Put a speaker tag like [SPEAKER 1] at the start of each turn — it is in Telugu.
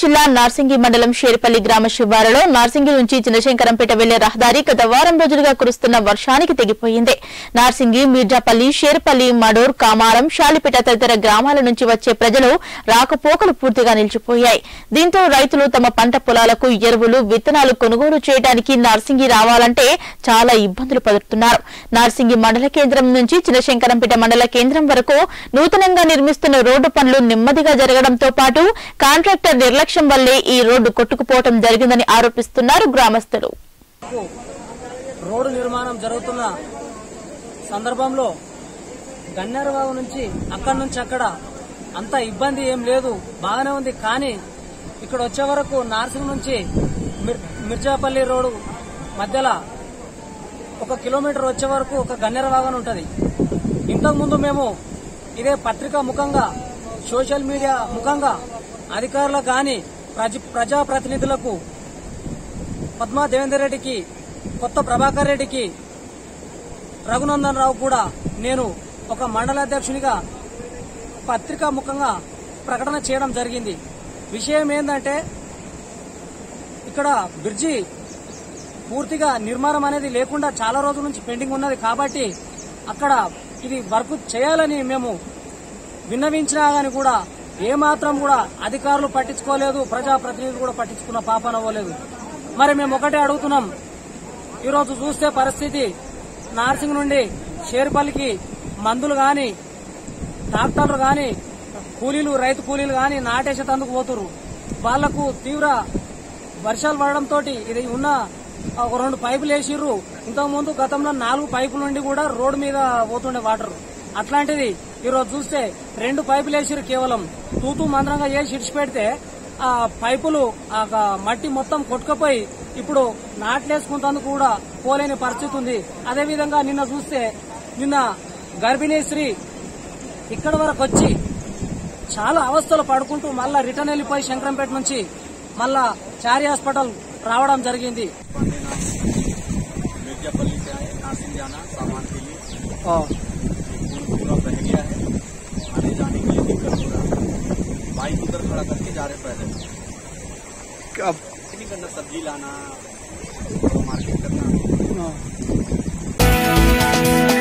[SPEAKER 1] జిల్లా నార్సింగి మండలం షేర్పల్లి గ్రామ శివారులో నార్సింగి నుంచి చిన్నశంకరంపేట వెళ్లే రహదారి గత వారం రోజులుగా కురుస్తున్న వర్షానికి తెగిపోయింది నార్సింగి మీర్జాపల్లి షేర్పల్లి మడూర్ కామారం షాలిపేట తదితర గ్రామాల నుంచి వచ్చే ప్రజలు రాకపోకలు పూర్తిగా నిలిచిపోయాయి దీంతో రైతులు తమ పంట పొలాలకు ఎరువులు విత్తనాలు కొనుగోలు చేయడానికి నార్సింగి రావాలంటే చాలా ఇబ్బందులు పడుతున్నారు నార్సింగి మండల కేంద్రం నుంచి చిన్నశంకరంపేట మండల కేంద్రం వరకు నూతనంగా నిర్మిస్తున్న రోడ్డు పనులు నెమ్మదిగా జరగడంతో పాటు కాంట్రాక్టర్ నిర్లక్ష్యం వల్లే ఈ రోడ్డు కొట్టుకుపోవడం జరిగిందని ఆరోపిస్తున్నారు గ్రామస్తులు
[SPEAKER 2] కు రోడ్డు నిర్మాణం జరుగుతున్న సందర్భంలో గన్నేరబాబు నుంచి అక్కడి నుంచి అక్కడ అంత ఇబ్బంది ఏం లేదు బాగానే ఉంది కానీ ఇక్కడ వచ్చే వరకు నార్సింగ్ నుంచి మిర్- మిర్జాపల్లి రోడ్డు మధ్యలో ఒక కిలోమీటర్ వచ్చే వరకు ఒక గన్నేర వాగన్ ఉంటుంది ఇంతకుముందు మేము ఇదే పత్రికా ముఖంగా సోషల్ మీడియా ముఖంగా అధికారులకు కానీ ప్రజ ప్రజాప్రతినిధులకు పద్మా దేవేందర్ రెడ్డికి కొత్త ప్రభాకర్ రెడ్డికి రఘునందన్ రావు కూడా నేను ఒక మండల అధ్యక్షునిగా పత్రికా ముఖంగా ప్రకటన చేయడం జరిగింది విషయం ఏంటంటే ఇక్కడ బ్రిడ్జి పూర్తిగా నిర్మాణం అనేది లేకుండా చాలా రోజుల నుంచి పెండింగ్ ఉన్నది కాబట్టి అక్కడ ఇది వర్క్ చేయాలని మేము విన్నవించినా గాని కూడా ఏమాత్రం కూడా అధికారులు పట్టించుకోలేదు ప్రజాప్రతినిధులు కూడా పట్టించుకున్న పాపన అవ్వలేదు మరి మేము ఒకటే అడుగుతున్నాం ఈరోజు చూస్తే పరిస్థితి నార్సింగ్ నుండి షేర్పల్లికి మందులు గాని ట్రాక్టర్లు గాని కూలీలు రైతు కూలీలు గాని నాటేసేటందుకు పోతురు వాళ్లకు తీవ్ర వర్షాలు పడడంతో ఇది ఉన్న ఒక రెండు పైపులు వేసిర్రు ఇంతకుముందు గతంలో నాలుగు పైపుల నుండి కూడా రోడ్డు మీద పోతుండే వాటర్ అట్లాంటిది ఈరోజు చూస్తే రెండు పైపులు వేసిర్రు కేవలం తూతూ మంత్రంగా చేసి ఇడిచి పెడితే ఆ పైపులు ఆ గ- మట్టి మొత్తం కొట్టుకపోయి ఇప్పుడు నాట్లేసుకుంటందుకు కూడా పోలేని పరిస్థితి ఉంది అదేవిధంగా నిన్న చూస్తే నిన్న గర్భిణీ స్త్రీ ఇక్కడ వరకు వచ్చి చాలా అవస్థలు పడుకుంటూ మళ్ళా రిటర్న్ వెళ్ళిపోయి శంకరంపేట నుంచి మళ్ళా చారి హాస్పిటల్ రావడం జరిగింది
[SPEAKER 3] मिर्जापल्ली से आए नासिक जाना सामान के लिए पुल पूरा बह गया है आने जाने के लिए दिक्कत हो रहा है बाइक उधर खड़ा करके जा रहे पैदल
[SPEAKER 4] अब
[SPEAKER 3] कुछ नहीं करना सब्जी लाना मार्केट करना
[SPEAKER 2] ఆ.